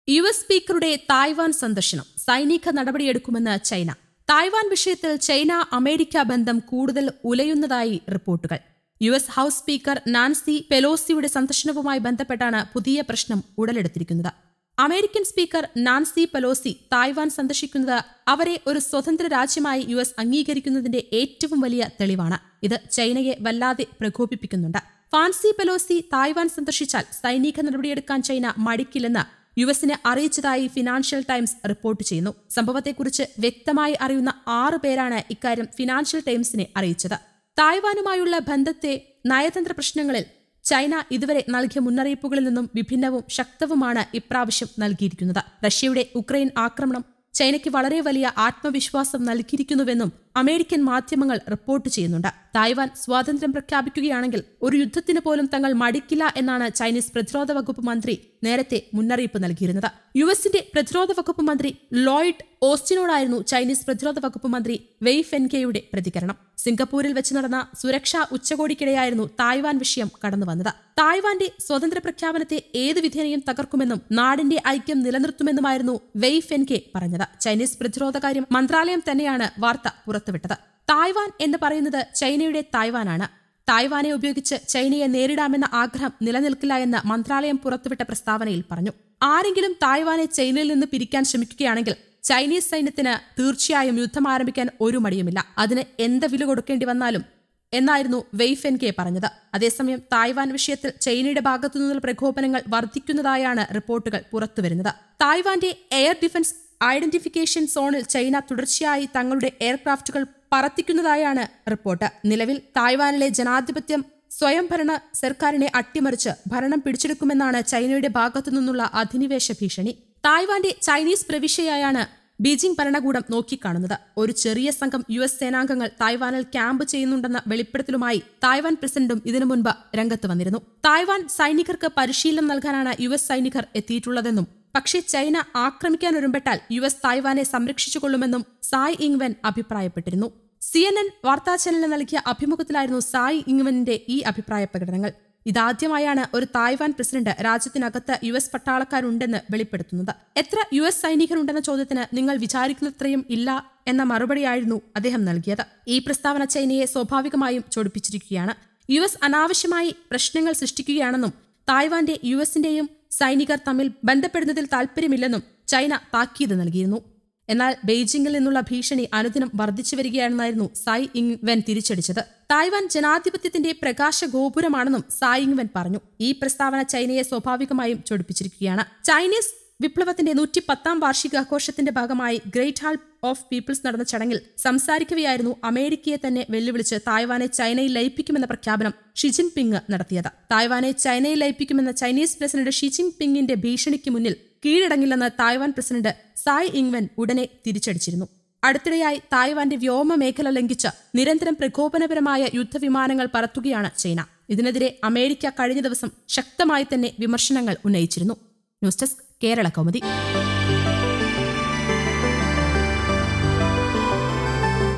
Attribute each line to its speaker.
Speaker 1: U S സ്പീക്കറുടെ Taiwan സന്ദർശനം സൈനിക നടപടിയെടുക്കുമെന്ന് ചൈന തായ്വാൻ വിഷയത്തിൽ ചൈന അമേരിക്ക ബന്ധം കൂടുതൽ ഉലയുന്നതായി റിപ്പോർട്ടുകൾ U S house speaker Nancy പെലോസിയുടെ സന്ദർശനവുമായി ബന്ധപ്പെട്ടാണ് പുതിയ പ്രശ്നം ഉടലെടുത്തിരിക്കുന്നത് American speaker Nancy Pelosi Taiwan സന്ദർശിക്കുന്നത് അവരെ ഒരു സ്വതന്ത്ര രാജ്യമായി യു എസ് അംഗീകരിക്കുന്നതിന്റെ ഏറ്റവും വലിയ തെളിവാണ് ഇത് ചൈനയെ വല്ലാതെ പ്രകോപിപ്പിക്കുന്നുണ്ട് ഫാൻസി പെലോസി തായ്വാൻ സന്ദർശിച്ചാൽ സൈനിക നടപടിയെടുക്കാൻ ചൈന മടിക്കില്ലെന്ന് യു എസിനെ അറിയിച്ചതായി ഫിനാൻഷ്യൽ ടൈംസ് റിപ്പോർട്ട് ചെയ്യുന്നു സംഭവത്തെക്കുറിച്ച് വ്യക്തമായി അറിയുന്ന ആറ് പേരാണ് ഇക്കാര്യം ഫിനാൻഷ്യൽ ടൈംസിനെ അറിയിച്ചത് തായ്വാനുമായുള്ള ബന്ധത്തെ നയതന്ത്ര പ്രശ്നങ്ങളിൽ ചൈന ഇതുവരെ നൽകിയ മുന്നറിയിപ്പുകളിൽ നിന്നും വിഭിന്നവും ശക്തവുമാണ് ഇപ്രാവശ്യം നൽകിയിരിക്കുന്നത് റഷ്യയുടെ ഉക്രൈൻ ആക്രമണം ചൈനയ്ക്ക് വളരെ വലിയ ആത്മവിശ്വാസം നൽകിയിരിക്കുന്നുവെന്നും അമേരിക്കൻ മാധ്യമങ്ങൾ റിപ്പോർട്ട് ചെയ്യുന്നുണ്ട് തായ്വാൻ സ്വാതന്ത്ര്യം പ്രഖ്യാപിക്കുകയാണെങ്കിൽ ഒരു യുദ്ധത്തിന് പോലും തങ്ങൾ മടിക്കില്ല എന്നാണ് ചൈനീസ് പ്രതിരോധ വകുപ്പ് മന്ത്രി നേരത്തെ മുന്നറിയിപ്പ് നൽകിയിരുന്നത് യു എസിന്റെ പ്രതിരോധ വകുപ്പ് മന്ത്രി ലോയിഡ് ഓസ്റ്റിനോടായിരുന്നു ചൈനീസ് പ്രതിരോധ വകുപ്പ് മന്ത്രി വെയ് ഫെൻകെയുടെ പ്രതികരണം സിംഗപ്പൂരിൽ വെച്ച് നടന്ന സുരക്ഷാ ഉച്ചകോടിക്കിടെയായിരുന്നു തായ്വാൻ വിഷയം കടന്നുവന്നത് തായ്വാന്റെ സ്വതന്ത്ര പ്രഖ്യാപനത്തെ ഏത് വിധേനയും തകർക്കുമെന്നും നാടിന്റെ ഐക്യം നിലനിർത്തുമെന്നുമായിരുന്നു വെയ് ഫെൻകെ പറഞ്ഞത് ചൈനീസ് പ്രതിരോധകാര്യം മന്ത്രാലയം തന്നെയാണ് വാർത്ത പുറത്തുവിട്ടത് തായ്വാൻ എന്ന് പറയുന്നത് ചൈനയുടെ തായ്വാനാണ് തായ്വാനെ ഉപയോഗിച്ച് ചൈനയെ നേരിടാമെന്ന ആഗ്രഹം നിലനിൽക്കില്ല എന്ന് മന്ത്രാലയം പുറത്തുവിട്ട പ്രസ്താവനയിൽ പറഞ്ഞു ആരെങ്കിലും തായ്വാനെ ചൈനയിൽ നിന്ന് പിരിക്കാൻ ശ്രമിക്കുകയാണെങ്കിൽ ചൈനീസ് സൈന്യത്തിന് തീർച്ചയായും യുദ്ധം ആരംഭിക്കാൻ ഒരു മടിയുമില്ല അതിന് എന്ത് വില കൊടുക്കേണ്ടി വന്നാലും എന്നായിരുന്നു വെയ്ഫെൻ കെ പറഞ്ഞത് അതേസമയം തായ്വാൻ വിഷയത്തിൽ ചൈനയുടെ ഭാഗത്തു നിന്നുള്ള പ്രകോപനങ്ങൾ വർദ്ധിക്കുന്നതായാണ് റിപ്പോർട്ടുകൾ പുറത്തുവരുന്നത് തായ്വാന്റെ എയർ ഡിഫൻസ് ഐഡന്റിഫിക്കേഷൻ സോണിൽ ചൈന തുടർച്ചയായി തങ്ങളുടെ എയർക്രാഫ്റ്റുകൾ പറത്തിക്കുന്നതായാണ് റിപ്പോർട്ട് നിലവിൽ തായ്വാനിലെ ജനാധിപത്യം സ്വയംഭരണ സർക്കാരിനെ അട്ടിമറിച്ച് ഭരണം പിടിച്ചെടുക്കുമെന്നാണ് ചൈനയുടെ ഭാഗത്തു നിന്നുള്ള അധിനിവേശ ഭീഷണി തായ്വാന്റെ ചൈനീസ് പ്രവിശ്യയായാണ് ബീജിംഗ് ഭരണകൂടം നോക്കിക്കാണുന്നത് ഒരു ചെറിയ സംഘം യു എസ് സേനാംഗങ്ങൾ തായ്വാനിൽ ക്യാമ്പ് ചെയ്യുന്നുണ്ടെന്ന വെളിപ്പെടുത്തലുമായി തായ്വാൻ പ്രസിഡന്റും ഇതിനു മുൻപ് രംഗത്ത് വന്നിരുന്നു തായ്വാൻ സൈനികർക്ക് പരിശീലനം നൽകാനാണ് യു എസ് സൈനികർ എത്തിയിട്ടുള്ളതെന്നും പക്ഷേ ചൈന ആക്രമിക്കാൻ ഒരുമ്പെട്ടാൽ യു എസ് തായ്വാനെ സംരക്ഷിച്ചുകൊള്ളുമെന്നും സായ് ഇങ്വൻ അഭിപ്രായപ്പെട്ടിരുന്നു സി എൻ എൻ വാർത്താ ചാനലിന് നൽകിയ അഭിമുഖത്തിലായിരുന്നു സായ് ഇങ്വന്റെ ഈ അഭിപ്രായ പ്രകടനങ്ങൾ ഇതാദ്യമായാണ് ഒരു തായ്വാൻ പ്രസിഡന്റ് രാജ്യത്തിനകത്ത് യു എസ് പട്ടാളക്കാരുണ്ടെന്ന് വെളിപ്പെടുത്തുന്നത് എത്ര യു എസ് സൈനികരുണ്ടെന്ന ചോദ്യത്തിന് നിങ്ങൾ വിചാരിക്കുന്നത്രയും ഇല്ല എന്ന മറുപടിയായിരുന്നു അദ്ദേഹം നൽകിയത് ഈ പ്രസ്താവന ചൈനയെ സ്വാഭാവികമായും ചൊടിപ്പിച്ചിരിക്കുകയാണ് യു എസ് അനാവശ്യമായി പ്രശ്നങ്ങൾ സൃഷ്ടിക്കുകയാണെന്നും തായ്വാന്റെ യു എസിന്റെയും സൈനികർ തമ്മിൽ ബന്ധപ്പെടുന്നതിൽ താൽപ്പര്യമില്ലെന്നും ചൈന താക്കീത് നൽകിയിരുന്നു എന്നാൽ ബെയ്ജിംഗിൽ നിന്നുള്ള ഭീഷണി അനുദിനം വർദ്ധിച്ചു വരികയാണെന്നായിരുന്നു സായ് ഇങ് വെൻ തിരിച്ചടിച്ചത് തായ്വാൻ ജനാധിപത്യത്തിന്റെ പ്രകാശ ഗോപുരമാണെന്നും സായ് ഇങ് വെൻ പറഞ്ഞു ഈ പ്രസ്താവന ചൈനയെ സ്വാഭാവികമായും ചൊടിപ്പിച്ചിരിക്കുകയാണ് ചൈനീസ് വിപ്ലവത്തിന്റെ നൂറ്റി പത്താം വാർഷികാഘോഷത്തിന്റെ ഭാഗമായി ഗ്രേറ്റ് ഹാൾ ഓഫ് പീപ്പിൾസ് നടന്ന ചടങ്ങിൽ സംസാരിക്കവെയായിരുന്നു അമേരിക്കയെ തന്നെ വെല്ലുവിളിച്ച് തായ്വാനെ ചൈനയിൽ ലയിപ്പിക്കുമെന്ന പ്രഖ്യാപനം ഷിജിൻ പിങ് നടത്തിയത് തായ്വാനെ ചൈനയിൽ ലയിപ്പിക്കുമെന്ന ചൈനീസ് പ്രസിഡന്റ് ഷിജിൻ പിങ്ങിന്റെ ഭീഷണിക്ക് മുന്നിൽ കീഴടങ്ങില്ലെന്ന് തായ്വാൻ പ്രസിഡന്റ് സായ് ഇങ്വൻ ഉടനെ തിരിച്ചടിച്ചിരുന്നു അടുത്തിടെയായി തായ്വാന്റെ വ്യോമ മേഖല ലംഘിച്ച് നിരന്തരം പ്രകോപനപരമായ യുദ്ധവിമാനങ്ങൾ പറത്തുകയാണ് ചൈന ഇതിനെതിരെ അമേരിക്ക കഴിഞ്ഞ ദിവസം ശക്തമായി തന്നെ വിമർശനങ്ങൾ ഉന്നയിച്ചിരുന്നു ന്യൂസ് ഡെസ്ക് കേരള കൗമുദി